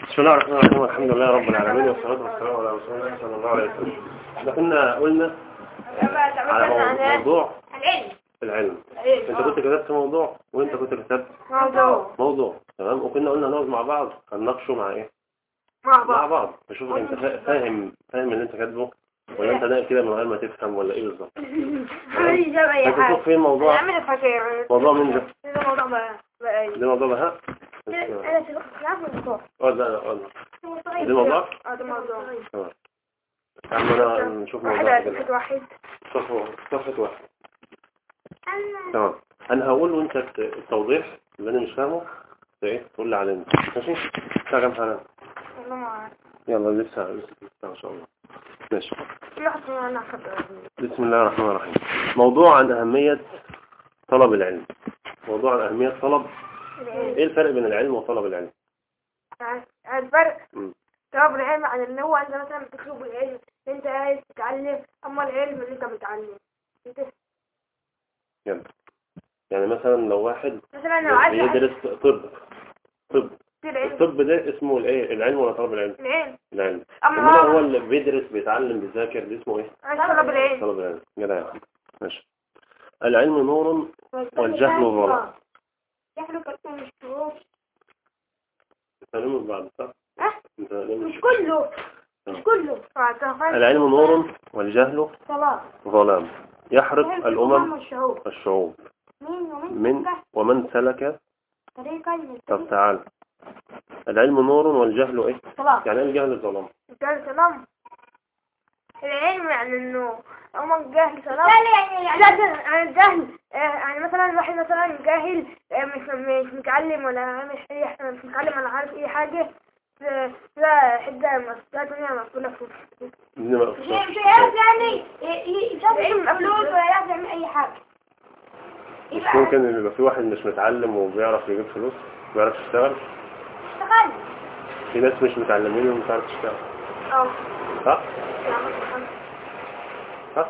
بسم الله الرحمن الرحيم الحمد لله رب العالمين والصلاة والسلام على رسول الله صلى الله عليه وسلم احنا كنا قلنا على مو- موضوع العلم العلم انت كنت كتبت موضوع وانت كنت كتبت موضوع موضوع تمام وكنا قلنا نقعد مع بعض هنناقشه مع ايه مع مع بعض بعض نشوف انت فا- فاهم فاهم اللي انت كاتبه ولا انت نايم كده من غير ما تفهم ولا ايه بالظبط عمل جاب اي انت تشوف حاجة فين موضوع عمل فاكر موضوع من ده ده موضوع بقى بقى ايه ده موضوع بهاء انا في الخلاف والموضوع اه لا لا اه ده موضوع اه ده موضوع تمام يا عم انا نشوف موضوع واحد كده واحد واحد صفحة صفحة واحد تمام انا هقول وانت الت- التوضيح اللي انا مش فاهمه ت- ايه تقول لي عليه ماشي الساعه كام حالا والله ما عارف يلا لسه لسه لسه ان شاء الله ماشي في واحد فينا انا اخذ بسم الله الرحمن الرحيم موضوع عن اهميه طلب العلم موضوع عن اهميه طلب ايه الفرق بين العلم وطلب العلم الفرق مم. طلب العلم عن اللي هو انت مثلا بتطلب العلم انت عايز تتعلم اما العلم اللي انت بتتعلم انت يلا يعني مثلا لو واحد مثلا لو عايز بيدرس طب طب تصير علم الطب ده اسمه الايه العلم ولا طلب العلم العلم العلم اما انما هو هو اللي بيدرس بيتعلم بيذاكر ده اسمه ايه عايز طلب العلم طلب العلم جدع يا أخي. ماشي العلم نور والجهل ظلام يحلق الأم الشروط تعلموا بعض صح؟ اه انت تعلموا مش كله مش كله العلم نور والجهل صلاة ظلام يحرق الأمم والشعوب والشعوب مين ومين من ومن سلك طريقا من طب تعال العلم نور والجهل ايه صلاة يعني ايه الجهل ظلام الجهل سلام العلم يعني انه اما الجهل سلام يعني يعني الجهل آه، يعني مثلا الواحد مثلا جاهل آه، مش مش متعلم ولا عامل اي ح- مش متعلم ولا عارف اي حاجة ف- لا حدة مسؤولية تانية مسؤولة في دي ما- مش عارف يعني يشوف فلوس ولا يعرف يعمل اي حاجة مش ممكن ان يبقى في واحد مش متعلم وبيعرف يجيب فلوس بيعرف يشتغل اشتغل في ناس مش متعلمين ومش عارف تشتغل اه صح؟ صح؟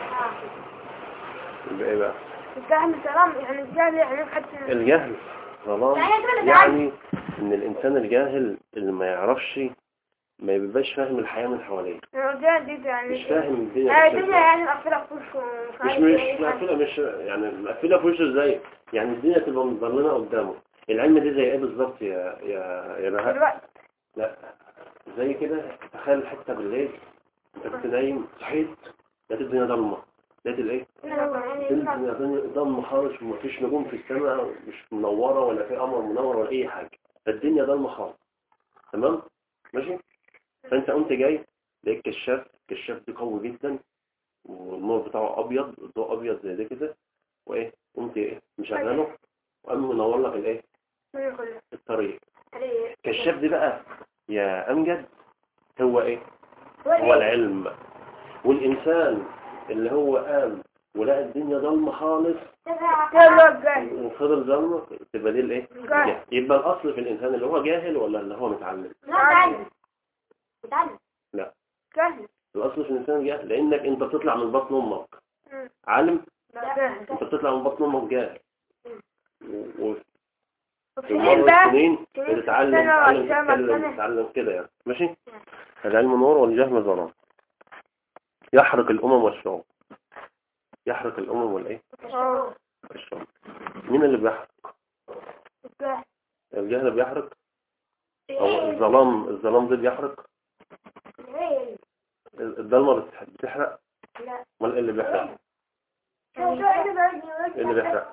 يبقى ايه بقى الجهل سلام يعني الجهل يعني حد الجهل ظلام يعني أنت يعني ان الانسان الجاهل اللي ما يعرفش ما يبقاش فاهم الحياة من حواليه الجهل دي يعني مش فاهم الدنيا يعني ماشية الدنيا إزاي. يعني مقفلة في وشه ومش مش عارف مش إيه حاجة. مقفلة مش يعني مقفلة في وشه ازاي يعني الدنيا تبقى مظلمة قدامه العلم دي زي ايه بالظبط يا يا يا بهاء دلوقتي لا زي كده تخيل حتة بالليل انت كنت نايم صحيت لقيت الدنيا ضلمة لقيت الايه الدنيا ضلمة خالص ومفيش نجوم في السماء مش منورة ولا في قمر منور ولا اي حاجة فالدنيا ضلمة خالص تمام ماشي فانت قمت جاي لقيت كشاف كشاف دي قوي جدا والنور بتاعه ابيض الضوء ابيض زي ده كده وايه قمت ايه مشغله وقام منور لك الايه الطريق الكشاف دي بقى يا امجد هو ايه هو العلم والإنسان اللي هو قام ولقى الدنيا ضلمة خالص يلا الجهل وفضل ضلمة تبقى دي الايه؟ جهل. يبقى الأصل في الإنسان اللي هو جاهل ولا اللي هو متعلم؟ تعلم تعلم لا جهل الأصل في الإنسان جاهل لأنك أنت بتطلع من بطن أمك مم. عالم لا جهل أنت بتطلع من بطن أمك جاهل و- وفي وفي مر بقى السنين سنين بتتعلم سنة تتعلم وسنة تتكلم سنة. تتعلم كده يعني ماشي؟ العلم نور والجهل ظلام يحرق الأمم والشعوب يحرق الأمم والإيه؟ اه والشعوب مين اللي بيحرق؟ الجهل الجهل بيحرق او الظلام الظلام ده بيحرق الضلمه بتح- بتحرق لا امال ايه اللي بيحرق شو شو ايه اللي بيحرق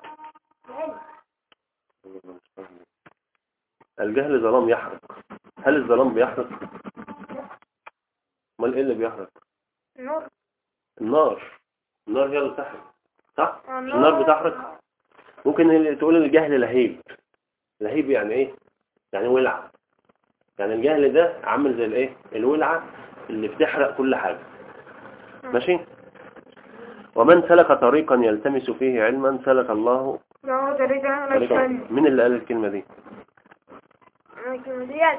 الجهل ظلام يحرق هل الظلام بيحرق امال ايه اللي بيحرق نور النار النار هي اللي بتحرق صح النار. النار بتحرق ممكن اللي تقول الجهل لهيب لهيب يعني ايه يعني ولعه يعني الجهل ده عامل زي الايه الولعه اللي بتحرق كل حاجه ماشي ومن سلك طريقا يلتمس فيه علما سلك الله لا طريقة لا طريقا استنى مين اللي قال الكلمة دي كمديات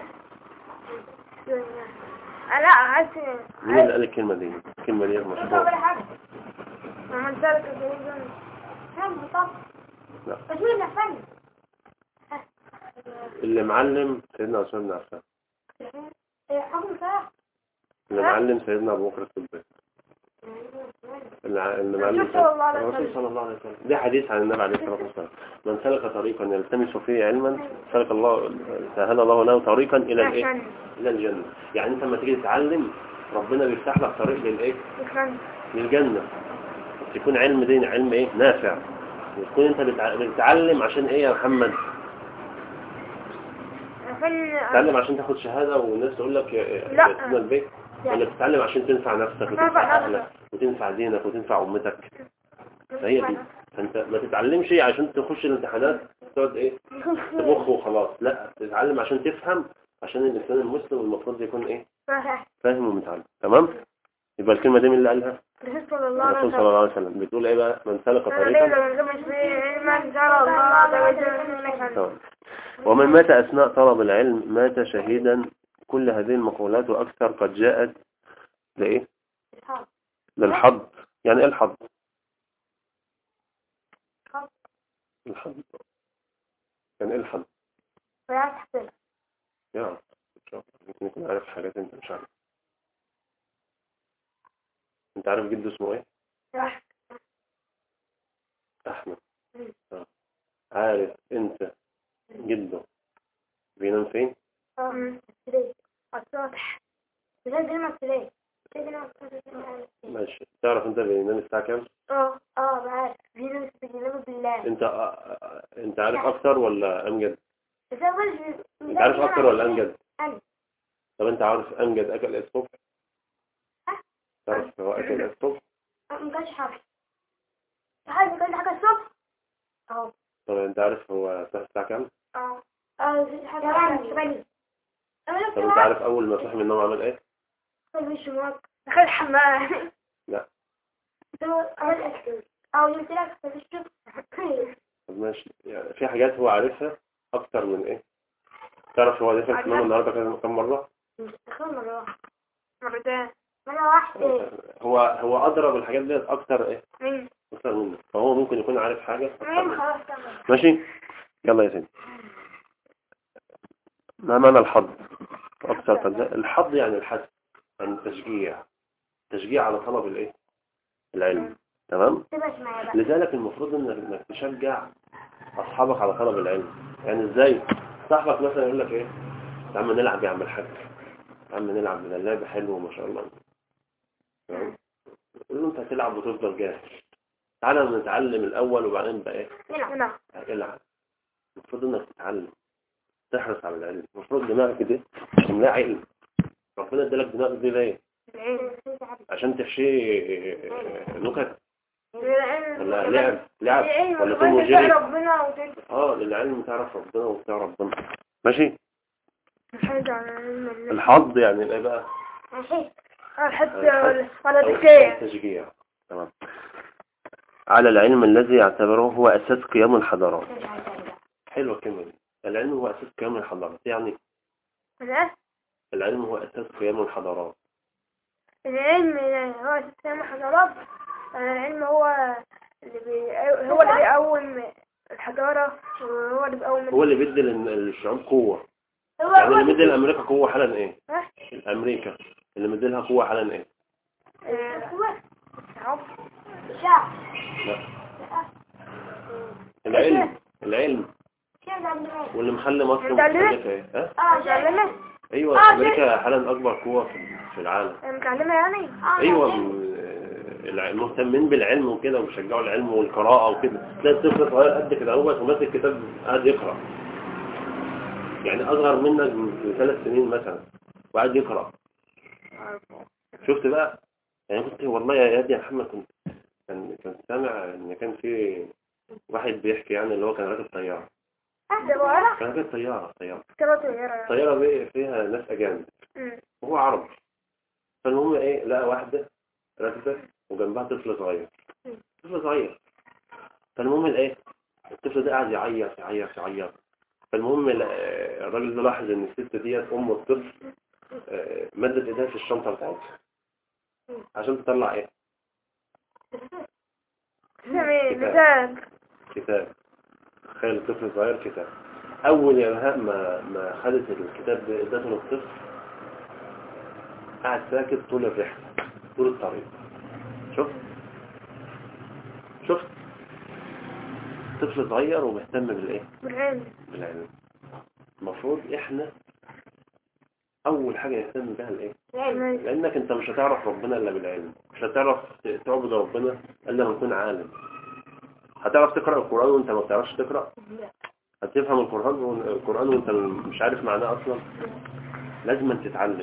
لا عايز مين اللي قال الكلمة دي الكلمة دي أول مشهورة حاجة ومن سلك طريقا نعم طب لا بس مين نفسني اللي معلم سيدنا عثمان بن عفان حكم صح اللي معلم سيدنا ابو بكر الصديق اللي ع- اللي معلم الرسول صلى الله عليه الرسول وسلم. صلى الله عليه وسلم ده حديث عن النبي عليه الصلاه والسلام من سلك طريقا يلتمس فيه علما سلك الله سهل الله له طريقا الى الايه عشان الى الجنه يعني انت لما تيجي تتعلم ربنا بيفتح لك طريق للايه عشان للجنه بس يكون علم دين علم ايه نافع وتكون انت بتع- بتتعلم عشان ايه يا محمد عشان تتعلم عشان تاخد شهاده والناس تقول لك يا- يا لا. يا سيدنا البيت ولا بتتعلم عشان تنفع نفسك وتنفع تنفع اهلك نفسك. وتنفع دينك وتنفع امتك فهي دي فانت ما تتعلمش عشان تخش الامتحانات تقعد ايه تبخ وخلاص لا تتعلم عشان تفهم عشان الانسان المسلم المفروض يكون ايه صحيح فاهم ومتعلم تمام يبقى الكلمه دي مين اللي قالها الرسول صلى الله عليه الرسول صلى وسلم الله عليه وسلم بتقول ايه بقى من سلك أنا طريقا ليلة من غمش في علما جرى الله توجه تمام. ومن مات اثناء طلب العلم مات شهيدا كل هذه المقولات واكثر قد جاءت لايه للحظ يعني ايه الحظ حظ. الحظ يعني ايه الحظ فيا تحصيل يا ممكن يكون عارف حاجات انت مش عارف انت عارف جده اسمه ايه صح احمد آه. عارف انت جده بينام فين اه ليه السطح لازم كلمة ليه ماشي تعرف انت بينام الساعه كام اه اه بعرف بينام بينام بالله انت آه، آه، انت عارف اكتر ولا امجد بس أول انت عارف اكتر ولا امجد أنا طب انت عارف امجد اكل ايه الصبح أه. تعرف هو اكل ايه الصبح ما كانش حاجة حاجة كان حاجة الصبح اه طب انت عارف هو صحي الساعه كام اه اه في حاجة ثمانية ثمانية طب انت عارف اول ما صحي من النوم عمل ايه مش موافق دخل الحمام لا اه قلت لك مفيش طب ماشي يعني في حاجات هو عارفها اكتر من ايه تعرف هو دخل في النوم النهارده كام كام مره دخل مرة واحدة مرتين مرة واحدة هو هو ادرى بالحاجات ديت اكتر ايه مين اكتر منك فهو ممكن يكون عارف حاجه اكتر مين منك خلاص تمام ماشي يلا يا سيدي ما معنى الحظ اكثر قد الحظ يعني الحث يعني التشجيع تشجيع على طلب الايه العلم تمام تبقى معايا بقى لذلك المفروض انك انك تشجع اصحابك على طلب العلم يعني ازاي صاحبك مثلا يقول لك ايه يا عم نلعب يا عم الحاج يا عم نلعب من اللعب حلو ما شاء الله تمام قول له انت هتلعب وتفضل جاهز تعالى نتعلم الاول وبعدين بقى ايه نلعب العب المفروض انك تتعلم تحرص على العلم المفروض دماغك دي تملاها علم ربنا ادالك دماغك دي ليه عشان تحشي نكت ولا لعب لعب ولا توم وجيري ربنا وتنسى اه للعلم تعرف ربنا وبتاع ربنا ماشي حاجة على علم الله الحظ يعني ايه بقى ماشي حتى ولا أو تكيه التشجيع تمام على العلم الذي يعتبره هو اساس قيام الحضارات حلوه الكلمه دي العلم هو اساس قيام الحضارات يعني لا العلم هو اساس قيام الحضارات العلم هو سيستم حضارات العلم هو اللي بي... هو اللي بيقوم الحضارة وهو اللي بيقوم هو اللي بيدي لل- للشعوب قوه يعني اللي مدي لامريكا قوه حالا ايه ها؟ امريكا اللي مدي لها قوه حالا ايه آه، شعب شعب لا العلم العلم واللي مخلي مصر متعلمة؟ مختلفه ايه ها اه متعلمة ايوه آه، امريكا حالا اكبر قوه في في العالم متعلمة يعني ايوه م- الع- مهتمين بالعلم وكده وبيشجعوا العلم والقراءه وكده تلاقي الطفل صغير قد كده اهوت وماسك كتاب قاعد يقرا يعني اصغر منك بثلاث سنين مثلا وقاعد يقرا شفت بقى يعني كنت والله يا ياد يا محمد كنت كان كان سامع ان كان في واحد بيحكي يعني اللي هو كان راكب طياره ده بقى كان راكب طياره طياره كده طيارة الطياره دي فيها ناس اجانب أمم. وهو عربي فالمهم ايه لقى واحدة راكبة وجنبها طفل صغير طفل صغير فالمهم الايه الطفل ده قاعد يعيط يعيط يعيط فالمهم ال- آه، الراجل ده لاحظ ان الست ديت ام الطفل آه، مدت ايديها في الشنطة بتاعتها عشان تطلع ايه تمام مثال كتاب تخيل الطفل صغير كتاب اول يا بهاء ما ما خدت الكتاب ده ادته للطفل قعد ساكت طول الرحله طول الطريق شفت شفت طفل صغير ومهتم بالايه بالعلم بالعلم المفروض احنا اول حاجه نهتم بها الايه العلم لانك انت مش هتعرف ربنا الا بالعلم مش هتعرف تعبد ربنا الا لما تكون عالم هتعرف تقرا القران وانت ما بتعرفش تقرا هتفهم القران القران وانت مش عارف معناه اصلا لازم تتعلم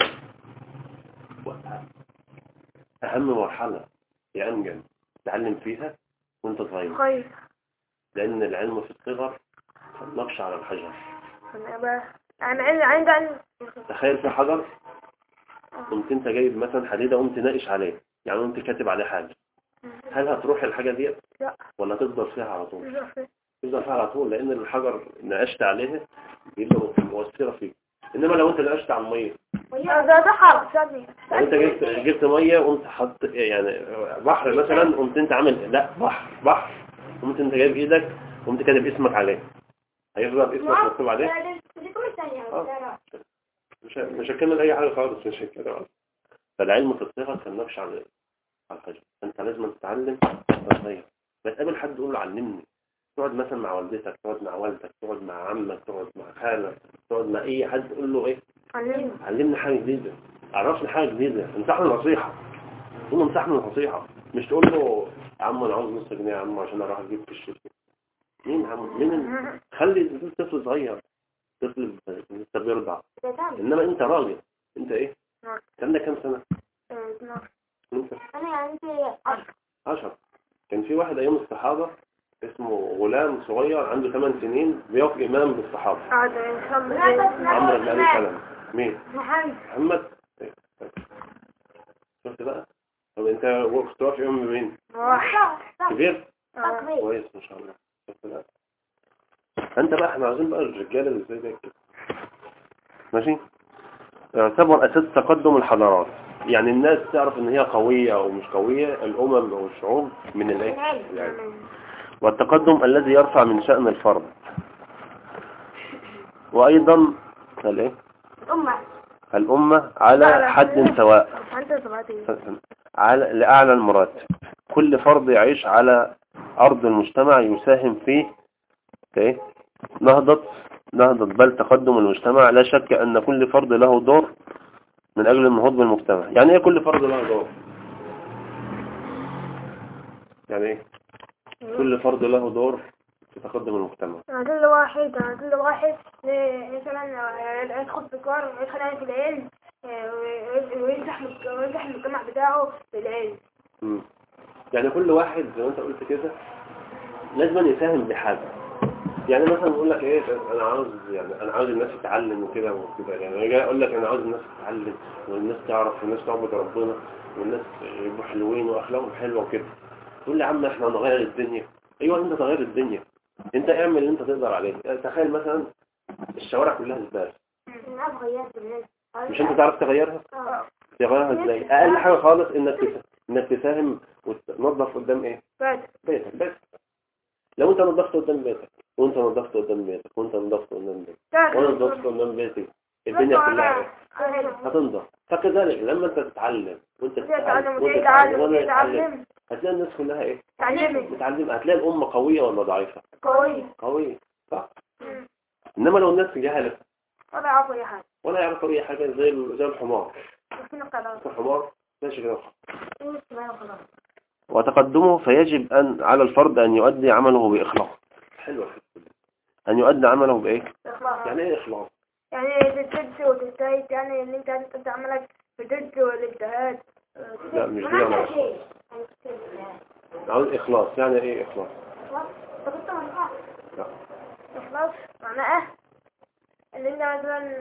اهم مرحله يا امجد تتعلم فيها وانت صغير خير لان العلم في الصغر نقش على الحجر انا بقى انا عندي عندي عندي تخيل في حجر قمت انت جايب مثلا حديده قمت ناقش عليه يعني قمت كاتب عليه حاجه هل هتروح الحاجه ديت لا ولا تفضل فيها على طول مش تفضل فيها على طول لان الحجر نقشت عليها بيبقى مؤثره فيك انما لو انت نقشت على الميه ده ده حرف ثانية لو انت جبت جبت ميه وقمت حط يعني بحر مثلا قمت انت عامل لا بحر بحر قمت انت جايب ايدك قمت كاتب اسمك عليه هيفضل اسمك مكتوب عليه آه. مش مش هكمل اي حاجه خالص مش هكمل فالعلم في الصغر كان نقش على على الحجر انت لازم تتعلم وانت صغير ما تقابل حد تقول له علمني تقعد مثلا مع والدتك تقعد مع والدك تقعد مع عمك تقعد مع خالك تقعد مع اي حد تقول له ايه علمني علمني حاجه جديده عرفني حاجه جديده انصحني نصيحه تقول له انصحني نصيحه مش تقول له يا عم انا عاوز نص جنيه يا عم عشان اروح اجيب في الشركه مين يا عم مين ال- خلي طفل صغير طفل لسه بيرضع انما انت راجل انت ايه نعم. كان ده كام سنه انت انا عندي عشرة 10 كان في واحد ايام الصحابه اسمه غلام صغير عنده 8 سنين بيقف امام بالصحابه قاعد يصلي عمرو بن ابي سلمة مين محمد محمد إيه، طيب. شفت بقى طب انت وقفت واقف امام مين واحد كبير آه. كويس ما شاء الله شفت بقى انت بقى احنا عاوزين بقى الرجاله اللي زي ده كده ماشي يعتبر اساس تقدم الحضارات يعني الناس تعرف ان هي قوية او مش قوية الامم او الشعوب من الايه العلم. والتقدم الذي يرفع من شأن الفرد وايضا الايه أمة الامة على حد سواء أنت صغيرين على لأعلى المراتب كل فرد يعيش على أرض المجتمع يساهم في في إيه؟ نهضة نهضة بل تقدم المجتمع لا شك أن كل فرد له دور من أجل النهوض بالمجتمع يعني إيه كل فرد له دور يعني إيه كل فرد له دور في تقدم المجتمع كل واحد كل واحد آه، مثلا آه، يدخل في كار ويدخل يعني في العلم آه، وي- وينجح مج- وينجح المجتمع بتاعه في العلم مم. يعني كل واحد زي ما انت قلت كده لازم يساهم بحاجة يعني مثلا يقول لك ايه انا عاوز يعني انا عاوز الناس تتعلم وكده وكده يعني انا جاي اقول لك انا عاوز الناس تتعلم والناس تعرف والناس تعبد ربنا والناس يبقوا حلوين واخلاقهم حلوه وكده تقول لي يا عم احنا هنغير الدنيا ايوه انت تغير الدنيا انت اعمل اللي انت تقدر عليه يعني تخيل مثلا الشوارع كلها زباله أنا غيرت الناس مش انت تعرف تغيرها آه. تغيرها ازاي اقل حاجه خالص انك تس- انك تساهم وتنظف قدام ايه بعد بيتك بس لو انت نظفت قدام بيتك وانت نظفت قدام بيتك وانت نظفت قدام بيتك وانا نظفت قدام بيتي الدنيا كلها ايه؟ هتنضف فكذلك لما انت تتعلم وانت تتعلم تعلم وانت تتعلم وتتعلم وانا اتعلم وتتعلم هتلاقي الناس كلها ايه تعلمي متعلمه هتلاقي الامه قويه ولا ضعيفه قوي قويه صح انما لو الناس جهله ولا يعرفوا أي حاجة ولا يعرفوا اي حاجه زي ال- زي الحمار بس نقطة بقى. الحمار ماشي كده إيه اسمها خلاص. وتقدمه فيجب أن على الفرد أن يؤدي عمله بإخلاص حلوة أن يؤدي عمله بإيه؟ إخلاص. يعني إيه إخلاص؟ يعني تجد وتجتهد يعني اللي انت انت عملك بجد والاجتهاد لا مش دي أنا عاوز إخلاص يعني إيه إخلاص؟ لا إخلاص معناه ان انت مثلا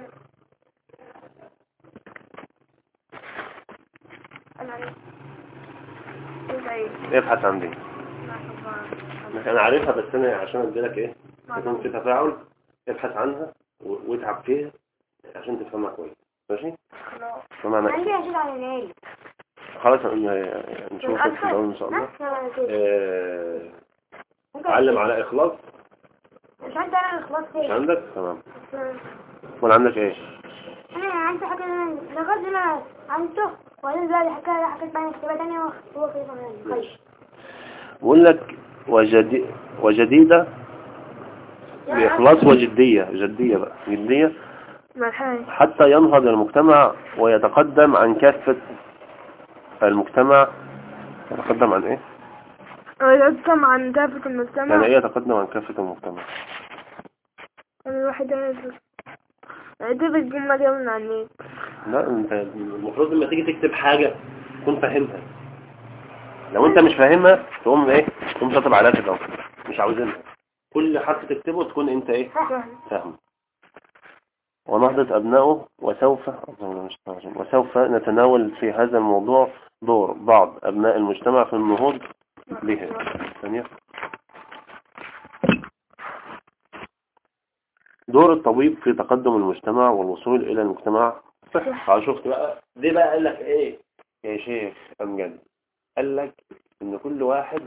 انا انت ايه ابحث عن دي أنا عارفها بس أنا عشان أدي لك إيه؟ يكون في تفاعل ابحث عنها و- واتعب فيها عشان تفهمها كويس ماشي؟ فمعنى عندي اشيل على العيل خلاص ن- نشوفك في الأول إن شاء الله آه، علم على إخلاص مش عندي انا الخلاص مش فيه عندك تمام ولا عندك ايه انا عندي حاجه لغايه انا عملته وبعدين بقى حكايه حكيت بقى كتابه ثانيه هو كده كمان بقول لك وجدي وجديدة بإخلاص وجدية جدية بقى جدية مرحبا حتى ينهض المجتمع ويتقدم عن كافة المجتمع يتقدم عن ايه؟ ويتقدم عن كافة يعني المجتمع ايه يتقدم عن كافة المجتمع؟ يعني الواحد يعرف دي الجملة دي من على النت لا انت المفروض لما تيجي تكتب حاجة تكون فاهمها لو انت مش فاهمها تقوم ايه تقوم شاطب عليها كده مش عاوزينها كل حرف تكتبه تكون انت ايه فاهم ونهضة أبنائه وسوف وسوف نتناول في هذا الموضوع دور بعض أبناء المجتمع في النهوض به ثانية دور الطبيب في تقدم المجتمع والوصول إلى المجتمع صح شفت بقى دي بقى قال لك ايه يا شيخ أمجد قال لك ان كل واحد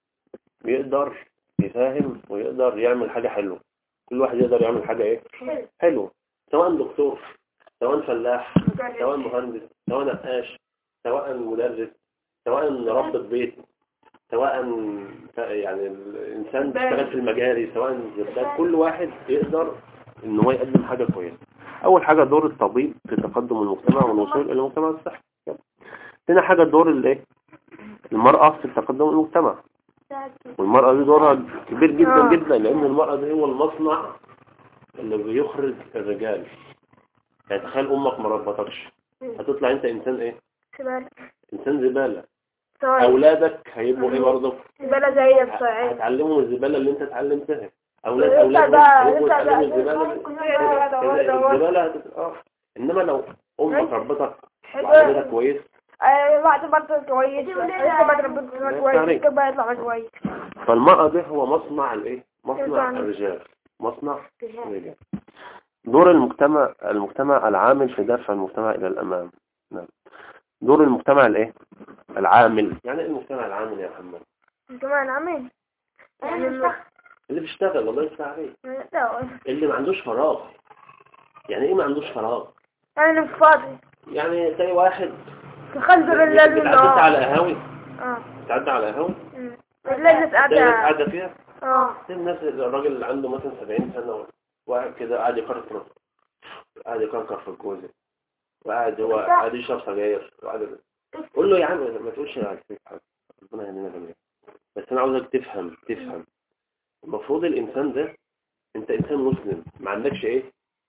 بيقدر يفهم ويقدر يعمل حاجة حلوة كل واحد يقدر يعمل حاجة ايه حلوة سواء دكتور سواء فلاح سواء مهندس سواء نقاش سواء مدرس سواء ربة بيت سواء ف- يعني الإنسان بيشتغل في المجاري سواء زبال كل واحد يقدر إن هو يقدم حاجة كويسة أول حاجة دور الطبيب في تقدم المجتمع والوصول إلى المجتمع الصحي هنا حاجة دور الإيه المرأة في تقدم المجتمع والمرأة دي دورها كبير جدا آه. جدا لأن المرأة دي هو المصنع اللي بيخرج الرجال يعني تخيل أمك ما ربطكش هتطلع أنت إنسان إيه زبالة إنسان زبالة طيب أولادك هيبقوا إيه برضه زبالة زي الصعيد هتعلمهم الزبالة اللي أنت اتعلمتها أولاد لسه أولادهم بقى- هيبقوا لسه يتعلموا بقى- الزبالة كده- كده الزبالة هتت- اه إنما لو أمك ربطك وعملتك حلو كويس آه، بعد برضه كويس لسه بعد ربنا كويس كده بقى يطلع كويس فالمرأة دي هو مصنع الإيه مصنع طبعاً. الرجال مصنع الرجال دور المجتمع المجتمع العامل في دفع المجتمع إلى الأمام نعم دور المجتمع الإيه العامل يعني إيه المجتمع العامل يا محمد كمان عمل يعني اللي بيشتغل الله يفتح عليه لا اللي ما عندوش فراغ يعني ايه ما عندوش فراغ انا مش فاضي يعني تلاقي واحد تخزر الليل بتعدي على والنهار قهاوي اه تعدي على قهاوي أمم. الليل تلاقي ناس قاعدة قاعدة فيها اه تلاقي الناس الراجل اللي عنده مثلا 70 سنة وقاعد كده قاعد يكركر قاعد يكركر في الكوزة وقاعد هو قاعد يشرب سجاير وقاعد قول له يا عم ما تقولش على فكرة حاجة ربنا يهدينا جميعا بس انا عاوزك تفهم تفهم المفروض الانسان ده انت انسان مسلم ما عندكش ايه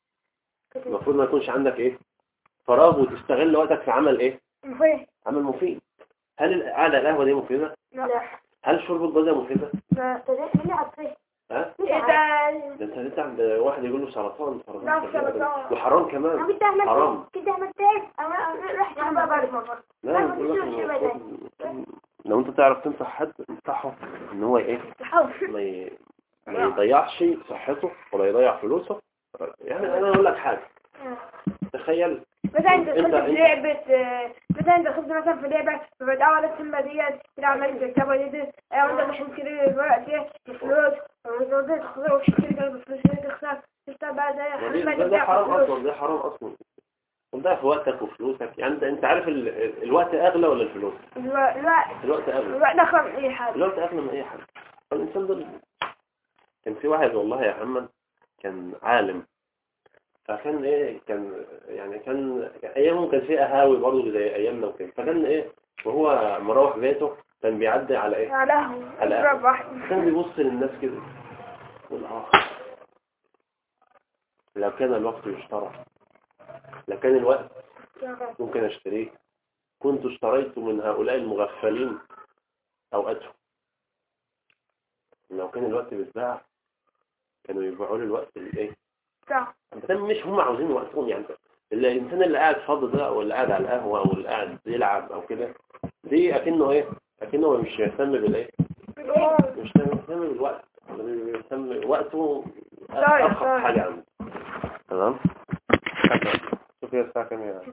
المفروض ما يكونش عندك ايه فراغ وتستغل وقتك في عمل ايه مفيد عمل مفيد هل القعدة على القهوة دي مفيدة لا هل شرب الجوزة مفيدة لا اللي عطيه ها ايه ده ده انت انت عند واحد يقول له سرطان سرطان لا، سرطان. وحرام كمان كده عملت حرام كده عملت ايه انا رحت انا برضه لا يقول لك المفروض- لو انت تعرف تنصح حد انصحه ان هو ايه ما ي... ما يضيعش صحته ولا يضيع فلوسه يعني انا اقول لك حاجة تخيل مثلا انت انت- دخلت في انت- لعبة آه، مثلا انت دخلت مثلا في لعبة فبتدور السمة ديت كده عملت الكتابة دي اه وانت مش مشتري الورق دي بفلوس وتقدر تخسر وتشتري كده بفلوس دي تخسر تشتري بقى زي ما دي- حرام ده, ده حرام بفلوس. اصلا ده حرام اصلا وده في وقتك وفلوسك يعني انت انت عارف ال... الوقت اغلى ولا الفلوس الوقت الوقت الوقت اغلى الوقت دخل من اي حاجة الوقت اغلى من اي حاجه فالانسان ده كان في واحد والله يا محمد كان عالم فكان ايه كان يعني كان ايامهم كان في قهاوي برضه زي ايامنا وكده فكان ايه وهو مروح بيته كان بيعدي على ايه على قهوة على اضرب واحد كان بيبص للناس كده يقول اه لو كان الوقت يشترى لو كان الوقت ممكن اشتريه كنت اشتريت من هؤلاء المغفلين اوقاتهم لو كان الوقت بيتباع كانوا يبيعوا لي الوقت الايه صح بس مش هم عاوزين وقتهم يعني الانسان اللي قاعد فاضي ده او اللي قاعد على القهوه او اللي قاعد يلعب او كده دي اكنه ايه اكنه مش يهتم بالايه مش مهتم بالوقت بيهتم وقته ضايع، ارخص ضايع. حاجه عنده تمام شوف هي الساعه كام يا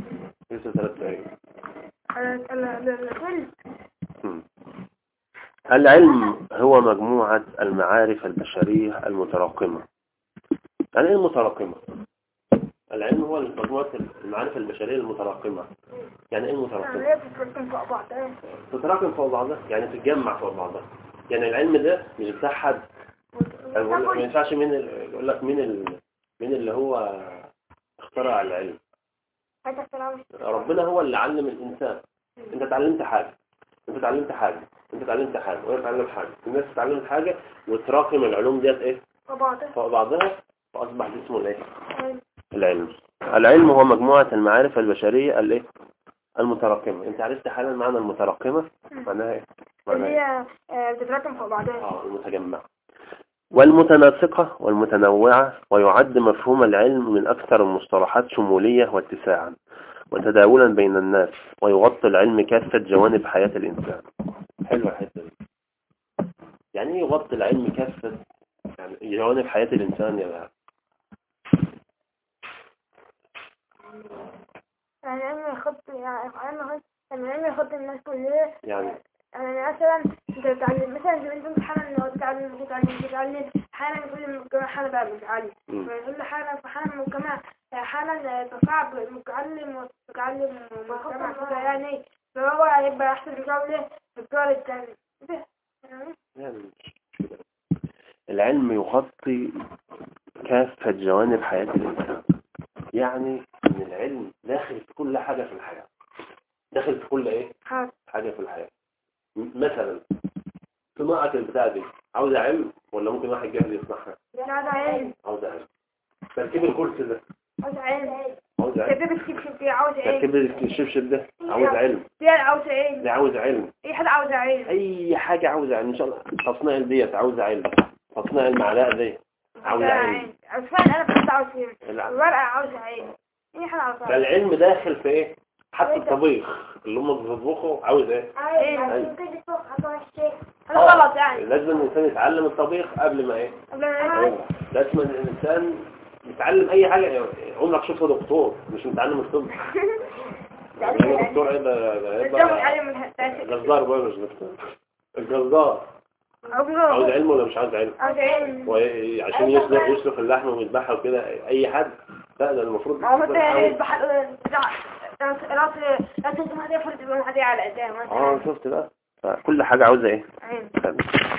لسه ثلاث دقايق انا انا انا مم. العلم هو مجموعة المعارف البشرية المتراكمة يعني ايه المتراكمة العلم هو مجموعة المعارف البشرية المتراكمة يعني ايه المتراكمة يعني بتتركم فوق بعض تتراكم فوق بعضها يعني تتجمع فوق بعضها يعني العلم ده مش بتاع حد أنا بقول لك ما ينفعش مين ال- يقول لك مين ال... مين اللي هو اخترع العلم ربنا هو اللي علم الإنسان انت اتعلمت حاجة انت اتعلمت حاجة انت اتعلمت حاجة وانا اتعلمت حاجة الناس اتعلمت حاجة وتراكم العلوم ديت ايه فوق بعض فوق بعضها فاصبح دي اسمه الايه العلم العلم هو مجموعة المعارف البشرية الايه المتراكمة انت عرفت حالا معنى المتراكمة معناها ايه اللي معناها إيه؟ هي آه، بتتراكم فوق بعضها اه المتجمعة والمتناسقة والمتنوعة ويعد مفهوم العلم من أكثر المصطلحات شمولية واتساعا وتداولا بين الناس ويغطي العلم كافة جوانب حياة الإنسان حلوة الحتة دي يعني ايه يغطي العلم كافة يعني جوانب حياة الإنسان يا بقى يعني علم يخط يعني علم يخط يعني علم يخط الناس كلها يعني يعني مثلا انت بتتعلم مثلا زي انت امتحان لو بتتعلم بتتعلم بتتعلم حالا كل المجتمع حالا بقى بيتعلم مم. كل حالا فحالا المجتمع حالا تصعب المتعلم والمتعلم والمجتمع كده يعني فهو هيبقى احسن بجولة في الدول التانية ده يعني يعني مش كده. العلم يغطي كافة جوانب حياة الإنسان يعني إن العلم داخل في كل حاجة في الحياة داخل في كل إيه حاجة حاجة في الحياة م- مثلا صناعة البتاع دي عاوزة علم ولا ممكن واحد جاهز يصنعها ده علم عاوزة علم تركيب الكرسي ده عاوز علم عاوز علم كتاب الشبشب دي عاوز علم تركيب الشبشب ده عاوز علم دي عاوز علم ده عاوز علم اي حد عاوز علم أي حاجة عاوزة علم إن شاء الله تصنيع ديت عاوزة علم تصنيع المعلقة دي عاوزة علم عاوز فعلا انا كنت عاوز علم الع- الورقة عاوز علم اي حد عاوز علم فالعلم داخل في ايه حتى الطبيخ اللي هم بيطبخوا عاوز ايه ايوه هذا غلط يعني لازم الانسان يتعلم الطبيخ قبل ما ايه قبل ما لازم الانسان يتعلم اي حاجه عمرك شفته دكتور مش متعلم الطب يعني دكتور ايه ده ده الجو يبقى يتعلم من هالتأثير جزار بقى مش دكتور الجزار عاوز عاوز علم ولا مش عاوز علم علم وعشان يسلخ يسلخ اللحم ويذبحها وكده اي حد لا ده المفروض هو مثلا يحاول- البحر راس راس راس ما هذا يفرد من هذه على قدام اه شفت بقى فكل حاجه عاوزه ايه عين حلو.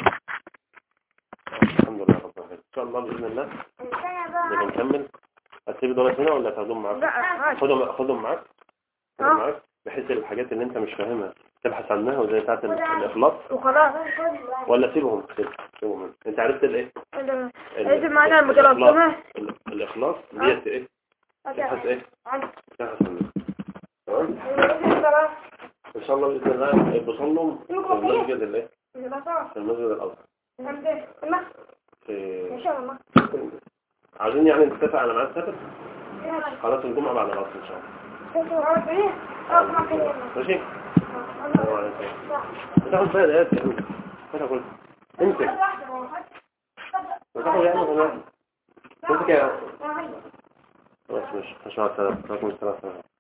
الحمد لله رب العالمين ان شاء الله باذن الله نبقى نكمل هتسيب دول هنا ولا تاخدهم معاك لا خدهم خدهم معاك خدهم اه. معاك بحيث الحاجات اللي انت مش فاهمها تبحث عنها وزي بتاعه ال- الاخلاص وخلاص ولا سيبهم سيبهم سيبهم انت عرفت الايه ال- لازم معنا الإخلاص. المتلقمة ال- الاخلاص ديت ايه تبحث ايه تبحث عنها تمام ان شاء الله باذن الله بصلهم في المسجد الايه في المسجد الاوسط في عايزين يعني نتفق على ميعاد سفر خلاص الجمعه بعد العصر ان شاء الله ماشي السلام عليكم بتاخد بقى دقات يا عم بتاخد امسك بتاخد يا عم خلاص امسك يا خلاص ماشي ماشي مع السلامه عليكم السلام